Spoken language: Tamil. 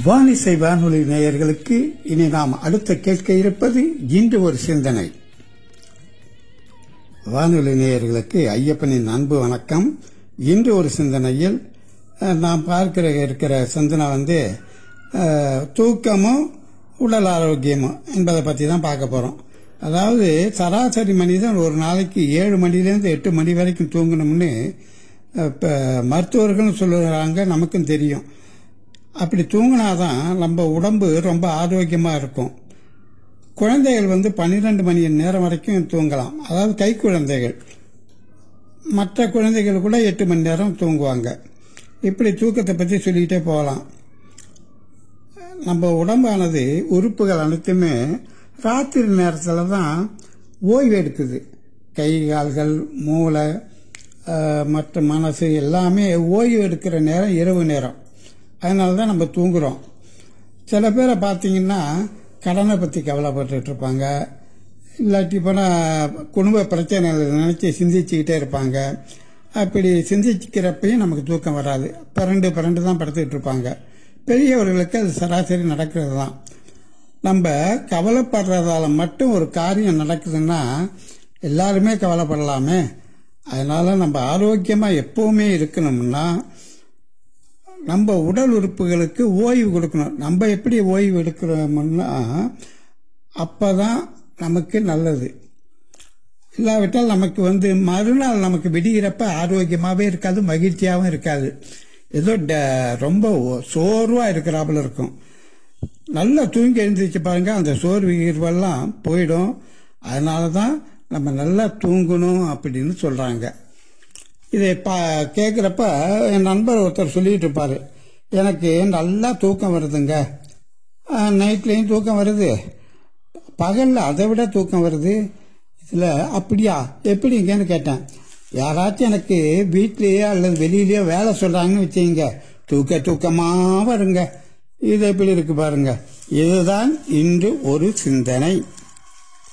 வானிசை வானொலி நேயர்களுக்கு இனி நாம் அடுத்து கேட்க இருப்பது இன்று ஒரு சிந்தனை வானொலி நேயர்களுக்கு ஐயப்பனின் அன்பு வணக்கம் இன்று ஒரு சிந்தனையில் அஹ், நாம் பார்க்கிற இருக்கிற சிந்தனை வந்து அஹ், தூக்கமும் உடல் ஆரோக்கியமும் என்பதை பற்றி தான் பார்க்க போகிறோம் அதாவது சராசரி மனிதன் ஒரு நாளைக்கு ஏழு மணிலேருந்து எட்டு மணி வரைக்கும் தூங்கணும்னு இப்போ மருத்துவர்களும் சொல்லுறாங்க நமக்கும் தெரியும் அப்படி தூங்கினாதான் நம்ம உடம்பு ரொம்ப ஆரோக்கியமாக இருக்கும் குழந்தைகள் வந்து பன்னிரெண்டு மணி நேரம் வரைக்கும் தூங்கலாம் அதாவது கை குழந்தைகள் மற்ற குழந்தைகள் கூட எட்டு மணி நேரம் தூங்குவாங்க இப்படி தூக்கத்தை பற்றி சொல்லிக்கிட்டே போகலாம் நம்ம உடம்பானது உறுப்புகள் அனைத்துமே ராத்திரி நேரத்தில் தான் ஓய்வு எடுக்குது கை கால்கள் மூளை அஹ், மற்ற மனசு எல்லாமே ஓய்வு எடுக்கிற நேரம் இரவு நேரம் அதனால தான் நம்ம தூங்குறோம் சில பேரை பார்த்தீங்கன்னா கடனை பற்றி கவலைப்பட்டுட்டு இருப்பாங்க இல்லாட்டி போனால் குடும்ப பிரச்சனைகளை நினச்சி சிந்திச்சுக்கிட்டே இருப்பாங்க அப்படி சிந்திக்கிறப்பையும் நமக்கு தூக்கம் வராது பிறண்டு பிறண்டு தான் படுத்துக்கிட்டு இருப்பாங்க பெரியவர்களுக்கு அது சராசரி நடக்கிறது தான் நம்ம கவலைப்படுறதால மட்டும் ஒரு காரியம் நடக்குதுன்னா எல்லாருமே கவலைப்படலாமே அதனால நம்ம ஆரோக்கியமாக எப்பவுமே இருக்கணும்னா நம்ம உடல் உறுப்புகளுக்கு ஓய்வு கொடுக்கணும் நம்ம எப்படி ஓய்வு எடுக்கிறோம்னா அப்பதான் நமக்கு நல்லது இல்லாவிட்டால் நமக்கு வந்து மறுநாள் நமக்கு விடுகிறப்ப ஆரோக்கியமாகவே இருக்காது மகிழ்ச்சியாகவும் இருக்காது ஏதோ ட- ரொம்ப சோர்வாக இருக்கிறாப்புல இருக்கும் நல்லா தூங்கி எழுந்திரிச்சு பாருங்க அந்த சோர்வு கீர்வெல்லாம் போயிடும் அதனால தான் நம்ம நல்லா தூங்கணும் அப்படின்னு சொல்கிறாங்க இதை பா கேட்குறப்ப என் நண்பர் ஒருத்தர் சொல்லிட்டு இருப்பாரு எனக்கு நல்லா தூக்கம் வருதுங்க நைட்லேயும் தூக்கம் வருது பகலில் அதை விட தூக்கம் வருது இதில் அப்படியா எப்படிங்கன்னு கேட்டேன் யாராச்சும் எனக்கு வீட்லேயோ அல்லது வெளியிலயோ வேலை சொல்கிறாங்கன்னு வச்சுங்க தூக்க தூக்கமாக வருங்க இது எப்படி இருக்கு பாருங்க இதுதான் இன்று ஒரு சிந்தனை